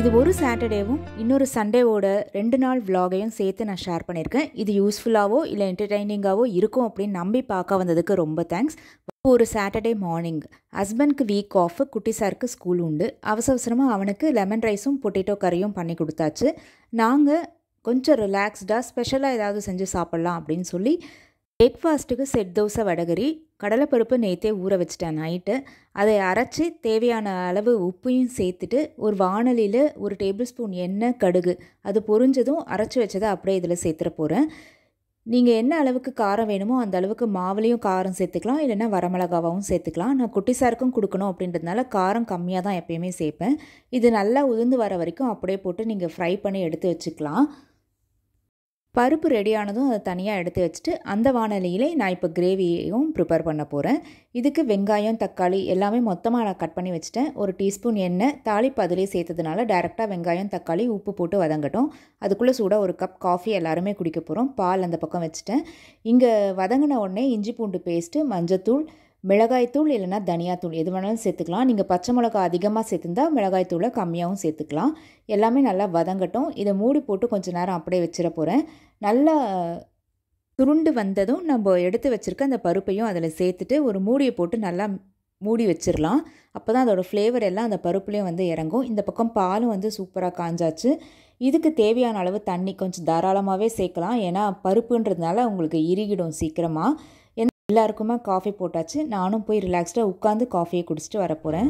இது ஒரு சாட்டர்டேவும் இன்னொரு சண்டேவோட ரெண்டு நாள் vlog-ஐயும் சேர்த்து நான் ஷேர் பண்ணியிருக்கேன் இது யூஸ்ஃபுல்லாவோ இல்லை என்டர்டைனிங்காவோ இருக்கும் அப்படின்னு நம்பி பார்க்க வந்ததுக்கு ரொம்ப தேங்க்ஸ் ஒரு சாட்டர்டே மார்னிங் ஹஸ்பண்ட்க்கு வீக் ஆஃப் குட்டி சாருக்கு ஸ்கூல் உண்டு அவசர அவசரமாக அவனுக்கு லெமன் ரைஸும் பொட்டேட்டோ கறியும் பண்ணி கொடுத்தாச்சு நாங்கள் கொஞ்சம் ரிலாக்ஸ்டாக ஸ்பெஷலாக ஏதாவது செஞ்சு சாப்பிட்லாம் அப்படின்னு சொல்லி பிரேக்ஃபாஸ்ட்டுக்கு செட் தோசை வடகரி கடலைப்பருப்பு நேற்றே ஊற வச்சிட்டேன் நைட்டு அதை அரைச்சி தேவையான அளவு உப்பையும் சேர்த்துட்டு ஒரு வாணலியில் ஒரு டேபிள் ஸ்பூன் எண்ணெய் கடுகு அது பொரிஞ்சதும் அரைச்சி வச்சதை அப்படியே இதில் சேர்த்துற போகிறேன் நீங்கள் என்ன அளவுக்கு காரம் வேணுமோ அந்த அளவுக்கு மாவுலேயும் காரம் சேர்த்துக்கலாம் இல்லைன்னா வரமிளகாவாகவும் சேர்த்துக்கலாம் நான் குட்டிசாருக்கும் கொடுக்கணும் அப்படின்றதுனால காரம் கம்மியாக தான் எப்பயுமே சேர்ப்பேன் இது நல்லா உதிர்ந்து வர வரைக்கும் அப்படியே போட்டு நீங்கள் ஃப்ரை பண்ணி எடுத்து வச்சுக்கலாம் பருப்பு ரெடி ஆனதும் அதை தனியாக எடுத்து வச்சுட்டு அந்த வானலியிலே நான் இப்போ கிரேவியையும் ப்ரிப்பேர் பண்ண போகிறேன் இதுக்கு வெங்காயம் தக்காளி எல்லாமே மொத்தமாக நான் கட் பண்ணி வச்சுட்டேன் ஒரு டீஸ்பூன் எண்ணெய் தாளிப்பு அதிலே சேர்த்ததுனால டேரெக்டாக வெங்காயம் தக்காளி உப்பு போட்டு வதங்கட்டும் அதுக்குள்ளே சூடாக ஒரு கப் காஃபி எல்லாருமே குடிக்க போகிறோம் பால் அந்த பக்கம் வச்சுட்டேன் இங்கே வதங்கின உடனே இஞ்சி பூண்டு பேஸ்ட்டு மஞ்சத்தூள் மிளகாய்த்தூள் இல்லைனா தனியாத்தூள் எது வேணாலும் சேர்த்துக்கலாம் நீங்கள் பச்சை மிளகா அதிகமாக சேர்த்துருந்தா மிளகாய்த்தூளை கம்மியாகவும் சேர்த்துக்கலாம் எல்லாமே நல்லா வதங்கட்டும் இதை மூடி போட்டு கொஞ்சம் நேரம் அப்படியே வச்சிட போகிறேன் நல்லா சுருண்டு வந்ததும் நம்ம எடுத்து வச்சுருக்க அந்த பருப்பையும் அதில் சேர்த்துட்டு ஒரு மூடியை போட்டு நல்லா மூடி வச்சிடலாம் அப்போ தான் அதோடய ஃப்ளேவர் எல்லாம் அந்த பருப்புலேயும் வந்து இறங்கும் இந்த பக்கம் பாலும் வந்து சூப்பராக காஞ்சாச்சு இதுக்கு தேவையான அளவு தண்ணி கொஞ்சம் தாராளமாகவே சேர்க்கலாம் ஏன்னா பருப்புன்றதுனால உங்களுக்கு இறுகிடும் சீக்கிரமாக எல்லாருக்குமே காஃபி போட்டாச்சு நானும் போய் ரிலாக்ஸ்டாக உட்காந்து காஃபியை குடிச்சிட்டு வரப்போகிறேன்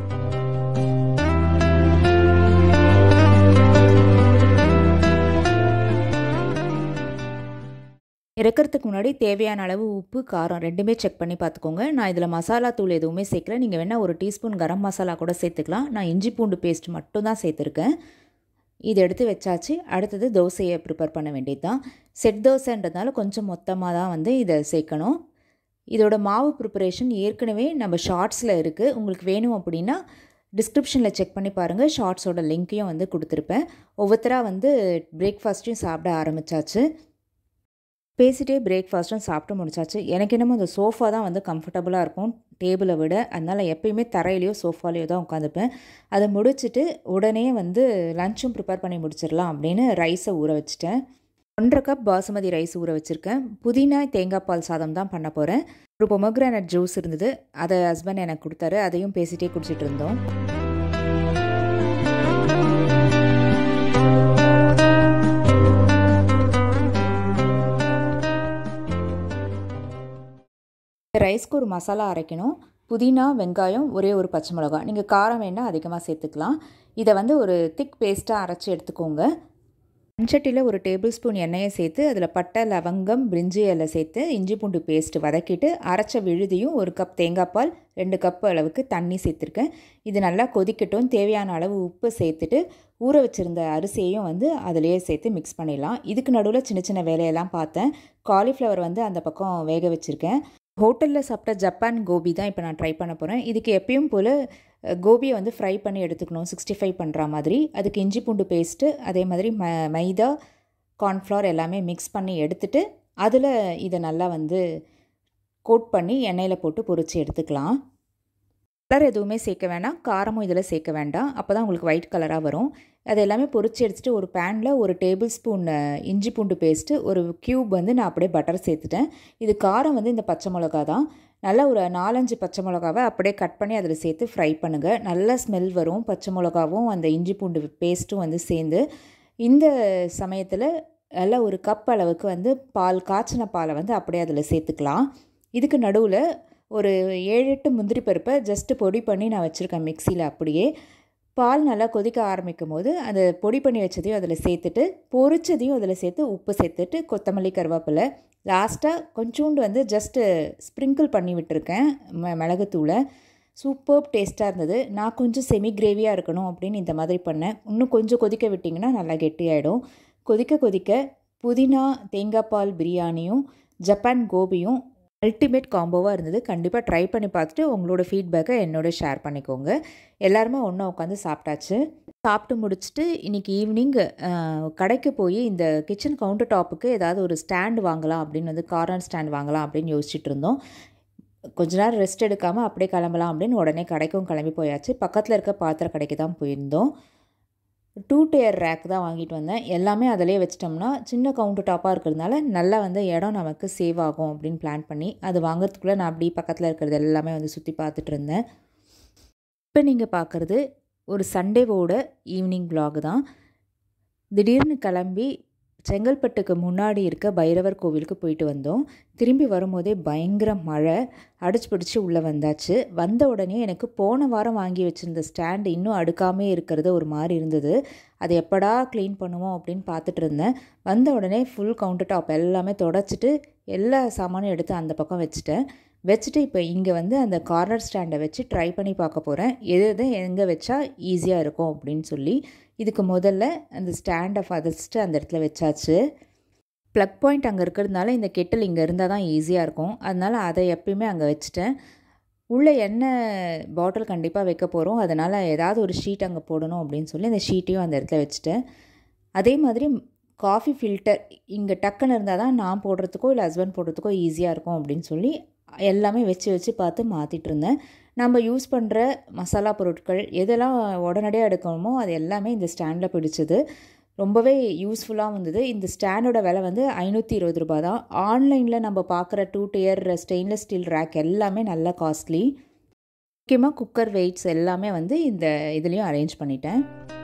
இறக்கிறதுக்கு முன்னாடி தேவையான அளவு உப்பு காரம் ரெண்டுமே செக் பண்ணி பார்த்துக்கோங்க நான் இதில் மசாலா தூள் எதுவுமே சேர்க்கல நீங்கள் வேணால் ஒரு டீஸ்பூன் கரம் மசாலா கூட சேர்த்துக்கலாம் நான் இஞ்சி பூண்டு பேஸ்ட் மட்டும் தான் சேர்த்துருக்கேன் இது எடுத்து வச்சாச்சு அடுத்தது தோசையை ப்ரிப்பேர் பண்ண வேண்டியது தான் செட் தோசைன்றதுனால கொஞ்சம் மொத்தமாக தான் வந்து இதை சேர்க்கணும் இதோட மாவு ப்ரிப்பரேஷன் ஏற்கனவே நம்ம ஷார்ட்ஸில் இருக்குது உங்களுக்கு வேணும் அப்படின்னா டிஸ்கிரிப்ஷனில் செக் பண்ணி பாருங்கள் ஷார்ட்ஸோட லிங்க்கையும் வந்து கொடுத்துருப்பேன் ஒவ்வொருத்தராக வந்து பிரேக்ஃபாஸ்ட்டையும் சாப்பிட ஆரம்பித்தாச்சு பேசிட்டே பிரேக்ஃபாஸ்ட்டும் சாப்பிட்டு முடிச்சாச்சு எனக்கு என்னமோ அந்த சோஃபா தான் வந்து கம்ஃபர்டபுளாக இருக்கும் டேபிளை விட அதனால் எப்பயுமே தரையிலையோ சோஃபாலேயோ தான் உட்காந்துப்பேன் அதை முடிச்சுட்டு உடனே வந்து லஞ்சும் ப்ரிப்பேர் பண்ணி முடிச்சிடலாம் அப்படின்னு ரைஸை ஊற வச்சுட்டேன் ஒன்றரை கப் பாசுமதி ரைஸ் ஊற வச்சுருக்கேன் புதினா தேங்காய் பால் சாதம் தான் பண்ண போகிறேன் ஒரு பொமக்ரானட் ஜூஸ் இருந்தது அதை ஹஸ்பண்ட் எனக்கு கொடுத்தாரு அதையும் பேசிகிட்டே குடிச்சிட்டு இருந்தோம் ரைஸ்க்கு ஒரு மசாலா அரைக்கணும் புதினா வெங்காயம் ஒரே ஒரு பச்சை மிளகா நீங்கள் காரம் வேணால் அதிகமாக சேர்த்துக்கலாம் இதை வந்து ஒரு திக் பேஸ்ட்டாக அரைச்சி எடுத்துக்கோங்க மண்சட்டியில் ஒரு டேபிள் ஸ்பூன் எண்ணெயை சேர்த்து அதில் பட்டை லவங்கம் பிரிஞ்சி இலை சேர்த்து இஞ்சி பூண்டு பேஸ்ட்டு வதக்கிட்டு அரைச்ச விழுதியும் ஒரு கப் தேங்காய் பால் ரெண்டு கப் அளவுக்கு தண்ணி சேர்த்துருக்கேன் இது நல்லா கொதிக்கட்டும் தேவையான அளவு உப்பு சேர்த்துட்டு ஊற வச்சுருந்த அரிசியையும் வந்து அதிலேயே சேர்த்து மிக்ஸ் பண்ணிடலாம் இதுக்கு நடுவில் சின்ன சின்ன வேலையெல்லாம் பார்த்தேன் காலிஃப்ளவர் வந்து அந்த பக்கம் வேக வச்சுருக்கேன் ஹோட்டலில் சாப்பிட்ட ஜப்பான் கோபி தான் இப்போ நான் ட்ரை பண்ண போகிறேன் இதுக்கு எப்பயும் போல் கோபியை வந்து ஃப்ரை பண்ணி எடுத்துக்கணும் சிக்ஸ்டி ஃபைவ் பண்ணுற மாதிரி அதுக்கு இஞ்சி பூண்டு பேஸ்ட்டு அதே மாதிரி ம மைதா கார்ன்ஃப்ளவர் எல்லாமே மிக்ஸ் பண்ணி எடுத்துட்டு அதில் இதை நல்லா வந்து கோட் பண்ணி எண்ணெயில் போட்டு பொரித்து எடுத்துக்கலாம் கலர் எதுவுமே சேர்க்க வேண்டாம் காரமும் இதில் சேர்க்க வேண்டாம் அப்போ தான் உங்களுக்கு ஒயிட் கலராக வரும் அது எல்லாமே பொரித்து எடுத்துகிட்டு ஒரு பேனில் ஒரு டேபிள் ஸ்பூன் இஞ்சி பூண்டு பேஸ்ட்டு ஒரு க்யூப் வந்து நான் அப்படியே பட்டர் சேர்த்துட்டேன் இது காரம் வந்து இந்த பச்சை மிளகா தான் நல்லா ஒரு நாலஞ்சு பச்சை மிளகாவை அப்படியே கட் பண்ணி அதில் சேர்த்து ஃப்ரை பண்ணுங்கள் நல்ல ஸ்மெல் வரும் பச்சை மிளகாவும் அந்த இஞ்சி பூண்டு பேஸ்ட்டும் வந்து சேர்ந்து இந்த சமயத்தில் நல்லா ஒரு கப் அளவுக்கு வந்து பால் காய்ச்சின பாலை வந்து அப்படியே அதில் சேர்த்துக்கலாம் இதுக்கு நடுவில் ஒரு ஏழு எட்டு முந்திரி பருப்பை ஜஸ்ட்டு பொடி பண்ணி நான் வச்சுருக்கேன் மிக்சியில் அப்படியே பால் நல்லா கொதிக்க ஆரம்பிக்கும் போது அந்த பொடி பண்ணி வச்சதையும் அதில் சேர்த்துட்டு பொரிச்சதையும் அதில் சேர்த்து உப்பு சேர்த்துட்டு கொத்தமல்லி கருவேப்பிலை லாஸ்ட்டாக கொஞ்சோண்டு வந்து ஜஸ்ட்டு ஸ்ப்ரிங்கிள் பண்ணி விட்டுருக்கேன் ம மிளகுத்தூளை சூப்பர் டேஸ்ட்டாக இருந்தது நான் கொஞ்சம் செமி கிரேவியாக இருக்கணும் அப்படின்னு இந்த மாதிரி பண்ணேன் இன்னும் கொஞ்சம் கொதிக்க விட்டிங்கன்னா நல்லா கெட்டியாயிடும் கொதிக்க கொதிக்க புதினா தேங்காய் பால் பிரியாணியும் ஜப்பான் கோபியும் அல்டிமேட் காம்போவாக இருந்தது கண்டிப்பாக ட்ரை பண்ணி பார்த்துட்டு உங்களோட ஃபீட்பேக்கை என்னோட ஷேர் பண்ணிக்கோங்க எல்லாருமே ஒன்றா உட்காந்து சாப்பிட்டாச்சு சாப்பிட்டு முடிச்சுட்டு இன்றைக்கி ஈவினிங் கடைக்கு போய் இந்த கிச்சன் கவுண்டர் டாப்புக்கு ஏதாவது ஒரு ஸ்டாண்ட் வாங்கலாம் அப்படின்னு வந்து கார்னர் ஸ்டாண்ட் வாங்கலாம் அப்படின்னு யோசிச்சுட்டு இருந்தோம் கொஞ்ச நேரம் ரெஸ்ட் எடுக்காமல் அப்படியே கிளம்பலாம் அப்படின்னு உடனே கடைக்கும் கிளம்பி போயாச்சு பக்கத்தில் இருக்க பாத்திர கடைக்கு தான் போயிருந்தோம் டூ டயர் ரேக் தான் வாங்கிட்டு வந்தேன் எல்லாமே அதிலே வச்சிட்டோம்னா சின்ன கவுண்டர் டாப்பாக இருக்கிறதுனால நல்லா வந்து இடம் நமக்கு சேவ் ஆகும் அப்படின்னு பிளான் பண்ணி அது வாங்குறதுக்குள்ளே நான் அப்படி பக்கத்தில் இருக்கிறது எல்லாமே வந்து சுற்றி பார்த்துட்டு இருந்தேன் இப்போ நீங்கள் பார்க்குறது ஒரு சண்டேவோட ஈவினிங் vlog தான் திடீர்னு கிளம்பி செங்கல்பட்டுக்கு முன்னாடி இருக்க பைரவர் கோவிலுக்கு போயிட்டு வந்தோம் திரும்பி வரும்போதே பயங்கர மழை அடிச்சு பிடிச்சி உள்ளே வந்தாச்சு வந்த உடனே எனக்கு போன வாரம் வாங்கி வச்சுருந்த ஸ்டாண்டு இன்னும் அடுக்காமே இருக்கிறது ஒரு மாதிரி இருந்தது அது எப்படா க்ளீன் பண்ணுவோம் அப்படின்னு பார்த்துட்டு இருந்தேன் வந்த உடனே ஃபுல் கவுண்டர் டாப் எல்லாமே தொடச்சிட்டு எல்லா சாமானும் எடுத்து அந்த பக்கம் வச்சுட்டேன் வச்சுட்டு இப்போ இங்கே வந்து அந்த கார்னர் ஸ்டாண்டை வச்சு ட்ரை பண்ணி பார்க்க போகிறேன் எது எது எங்கே வச்சா ஈஸியாக இருக்கும் அப்படின்னு சொல்லி இதுக்கு முதல்ல அந்த ஸ்டாண்டை ஃபதச்சிட்டு அந்த இடத்துல வச்சாச்சு ப்ளக் பாயிண்ட் அங்கே இருக்கிறதுனால இந்த கெட்டில் இங்கே இருந்தால் தான் ஈஸியாக இருக்கும் அதனால் அதை எப்பயுமே அங்கே வச்சுட்டேன் உள்ளே எண்ணெய் பாட்டில் கண்டிப்பாக வைக்க போகிறோம் அதனால் ஏதாவது ஒரு ஷீட் அங்கே போடணும் அப்படின்னு சொல்லி அந்த ஷீட்டையும் அந்த இடத்துல வச்சுட்டேன் அதே மாதிரி காஃபி ஃபில்டர் இங்கே டக்குன்னு இருந்தால் தான் நான் போடுறதுக்கோ இல்லை ஹஸ்பண்ட் போடுறதுக்கோ ஈஸியாக இருக்கும் அப்படின்னு சொல்லி எல்லாமே வச்சு வச்சு பார்த்து மாற்றிட்டு இருந்தேன் நம்ம யூஸ் பண்ணுற மசாலா பொருட்கள் எதெல்லாம் உடனடியாக எடுக்கணுமோ அது எல்லாமே இந்த ஸ்டாண்டில் பிடிச்சது ரொம்பவே யூஸ்ஃபுல்லாக இருந்தது இந்த ஸ்டாண்டோட விலை வந்து ஐநூற்றி இருபது ரூபா தான் ஆன்லைனில் நம்ம பார்க்குற two tier stainless steel rack எல்லாமே நல்ல காஸ்ட்லி முக்கியமாக குக்கர் வெயிட்ஸ் எல்லாமே வந்து இந்த இதுலேயும் அரேஞ்ச் பண்ணிட்டேன்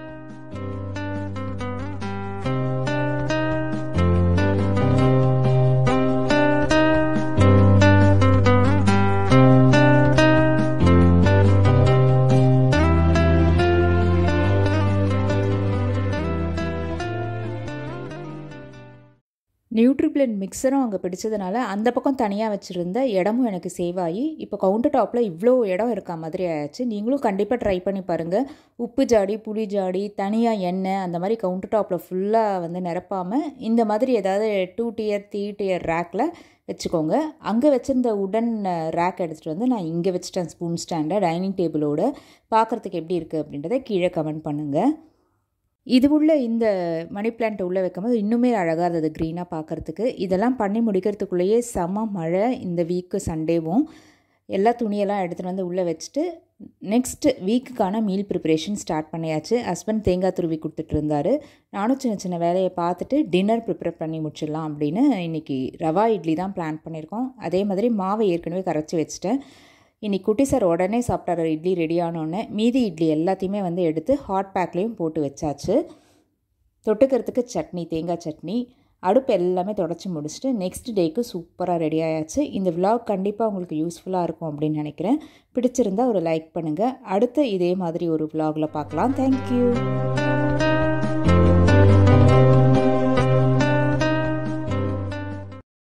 நியூட்ரிப்ளன் மிக்சரும் அங்கே பிடிச்சதுனால அந்த பக்கம் தனியாக வச்சுருந்த இடமும் எனக்கு சேவ் ஆகி இப்போ கவுண்டர் டாப்பில் இவ்வளோ இடம் இருக்கா மாதிரி ஆயாச்சு நீங்களும் கண்டிப்பாக ட்ரை பண்ணி பாருங்கள் உப்பு ஜாடி புளி ஜாடி தனியாக எண்ணெய் அந்த மாதிரி கவுண்டர் டாப்பில் ஃபுல்லாக வந்து நிரப்பாமல் இந்த மாதிரி ஏதாவது டூ டியர் த்ரீ டியர் ரேக்கில் வச்சுக்கோங்க அங்கே வச்சுருந்த உடன் ரேக் எடுத்துகிட்டு வந்து நான் இங்கே வச்சுட்டேன் ஸ்பூன் ஸ்டாண்டை டைனிங் டேபிளோட பார்க்குறதுக்கு எப்படி இருக்குது அப்படின்றத கீழே கமெண்ட் பண்ணுங்கள் இது உள்ள இந்த மணி பிளான்ட் உள்ளே வைக்கும்போது இன்னுமே அழகாக இருந்தது க்ரீனாக பார்க்குறதுக்கு இதெல்லாம் பண்ணி முடிக்கிறதுக்குள்ளேயே செம மழை இந்த வீக்கு சண்டேவும் எல்லா துணியெல்லாம் எடுத்துகிட்டு வந்து உள்ளே வச்சுட்டு நெக்ஸ்ட் வீக்குக்கான மீல் ப்ரிப்பரேஷன் ஸ்டார்ட் பண்ணியாச்சு ஹஸ்பண்ட் தேங்காய் துருவி கொடுத்துட்டு இருந்தாரு நானும் சின்ன சின்ன வேலையை பார்த்துட்டு டின்னர் ப்ரிப்பேர் பண்ணி முடிச்சிடலாம் அப்படின்னு இன்றைக்கி ரவா இட்லி தான் பிளான் பண்ணியிருக்கோம் அதே மாதிரி மாவை ஏற்கனவே கரைச்சி வச்சுட்டேன் இன்னைக்கு குட்டி சார் உடனே சாப்பிட்டாரு இட்லி ரெடி ஆனோடனே மீதி இட்லி எல்லாத்தையுமே வந்து எடுத்து ஹாட் பேக்லேயும் போட்டு வச்சாச்சு தொட்டுக்கிறதுக்கு சட்னி தேங்காய் சட்னி அடுப்பு எல்லாமே தொடச்சி முடிச்சுட்டு நெக்ஸ்ட் டேக்கு சூப்பராக ரெடி ஆயாச்சு இந்த விலாக் கண்டிப்பாக உங்களுக்கு யூஸ்ஃபுல்லாக இருக்கும் அப்படின்னு நினைக்கிறேன் பிடிச்சிருந்தா ஒரு லைக் பண்ணுங்கள் அடுத்து இதே மாதிரி ஒரு விலாகில் பார்க்கலாம் தேங்க்யூ